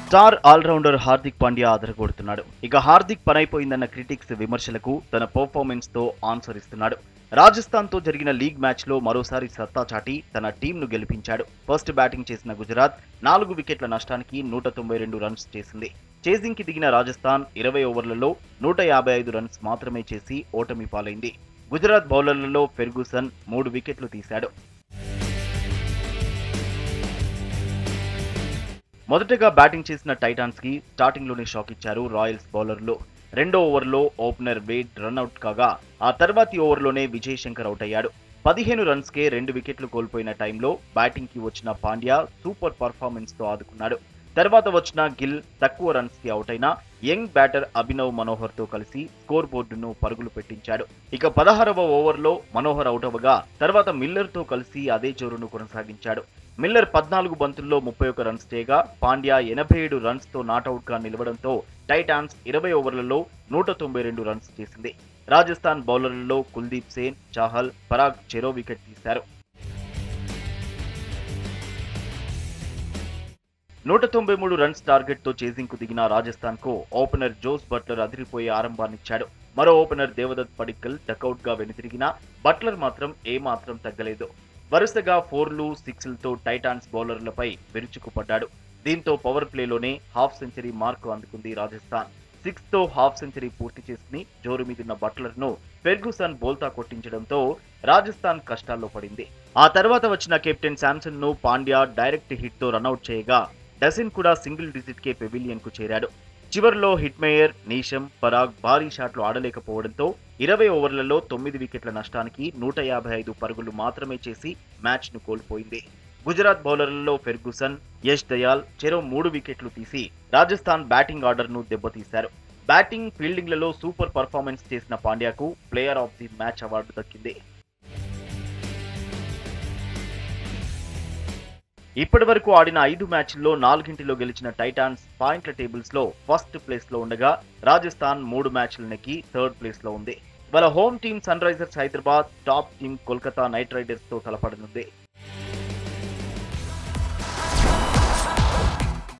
star all rounder Hardik Pandya ఆదరగొడుతున్నాడు ఇక Hardik పనైపోయిందన్న critics విమర్శలకు తన పర్ఫార్మెన్స్ తో ఆన్సర్ ఇస్తున్నాడు రాజస్థాన్ తో జరిగిన లీగ్ మ్యాచ్ లో మరోసారి సత్తా చాటి తన టీంను గెలిపించాడు ఫస్ట్ బ్యాటింగ్ చేసిన గుజరాత్ నాలుగు వికెట్ల నష్టానికి నూట తొంభై రెండు రన్స్ చేసింది చేజింగ్ కి దిగిన రాజస్థాన్ ఇరవై ఓవర్లలో నూట యాభై ఐదు రన్స్ మాత్రమే చేసి ఓటమి పాలైంది గుజరాత్ బౌలర్లలో ఫెర్గూసన్ మూడు వికెట్లు తీశాడు మొదటగా బ్యాటింగ్ చేసిన టైటాన్స్ కి స్టార్టింగ్ లోనే షాక్ ఇచ్చారు రాయల్స్ బౌలర్లు రెండో ఓవర్లో ఓపెనర్ వేడ్ రన్అట్ కాగా ఆ తర్వాతి ఓవర్లోనే విజయ్ శంకర్ అవుట్ అయ్యాడు పదిహేను రన్స్ కే రెండు వికెట్లు కోల్పోయిన టైంలో బ్యాటింగ్ కి వచ్చిన పాండ్యా సూపర్ పర్ఫార్మెన్స్ తో ఆదుకున్నాడు తర్వాత వచ్చిన గిల్ తక్కువ రన్స్ కి అవుట్ అయిన యంగ్ బ్యాటర్ అభినవ్ మనోహర్ తో కలిసి స్కోర్ బోర్డును పరుగులు పెట్టించాడు ఇక పదహారవ ఓవర్లో మనోహర్ అవుట్ అవ్వగా తర్వాత మిల్లర్ తో కలిసి అదే జోరును కొనసాగించాడు మిల్లర్ పద్నాలుగు బంతుల్లో ముప్పై ఒక్క రన్స్ చేయగా పాండ్యా ఎనభై ఏడు రన్స్ తో నాటౌట్ గా నిలవడంతో టైటాన్స్ ఇరవై ఓవర్లలో నూట తొంభై రెండు రన్స్ చేసింది రాజస్థాన్ బౌలర్లలో కుల్దీప్ సేన్ చాహల్ పరాగ్ చెరో వికెట్ తీశారు నూట తొంభై మూడు రన్స్ టార్గెట్ తో చేజింగ్ కు దిగిన రాజస్థాన్ కు ఓపెనర్ జోస్ బట్లర్ అదిరిపోయే ఆరంభాన్నిచ్చాడు మరో ఓపెనర్ దేవదత్ పడిక్కల్ డకౌట్ గా వెనుతిరిగినా బట్లర్ మాత్రం ఏమాత్రం తగ్గలేదు వరుసగా ఫోర్లు సిక్స్లతో టైటాన్స్ బౌలర్లపై విరుచుకుపడ్డాడు దీంతో పవర్ ప్లేలోనే హాఫ్ సెంచరీ మార్కు అందుకుంది రాజస్థాన్ సిక్స్ తో హాఫ్ సెంచరీ పూర్తి చేసుకుని జోరు మీదున్న బట్లర్ ను ఫెర్గుసన్ బోల్తా కొట్టించడంతో రాజస్థాన్ కష్టాల్లో పడింది ఆ తర్వాత వచ్చిన కెప్టెన్ శాంసన్ ను పాండ్యా డైరెక్ట్ హిట్ తో రన్అట్ చేయగా డసిన్ కూడా సింగిల్ డిజిట్ కే పెవిలియన్ కు చేరాడు చివర్లో హిట్మేయర్ నీషం పరాగ్ భారీ షాట్లు ఆడలేకపోవడంతో ఇరవై ఓవర్లలో తొమ్మిది వికెట్ల నష్టానికి నూట యాభై ఐదు పరుగులు మాత్రమే చేసి మ్యాచ్ ను కోల్పోయింది గుజరాత్ బౌలర్లలో ఫెర్గుసన్ యష్ దయాల్ చెరో మూడు వికెట్లు తీసి రాజస్థాన్ బ్యాటింగ్ ఆర్డర్ ను దెబ్బతీశారు బ్యాటింగ్ ఫీల్డింగ్లలో సూపర్ పర్ఫార్మెన్స్ చేసిన పాండ్యాకు player of the match award దక్కింది ఇప్పటి వరకు ఆడిన ఐదు మ్యాచ్ల్లో నాలుగింటిలో గెలిచిన టైటాన్స్ పాయింట్ల టేబుల్స్ లో ఫస్ట్ ప్లేస్ లో ఉండగా రాజస్థాన్ మూడు మ్యాచ్లు నెక్కి థర్డ్ ప్లేస్ లో ఉంది వాళ్ళ home team Sunrisers Hyderabad top team Kolkata Knight Riders తో తలపడనుంది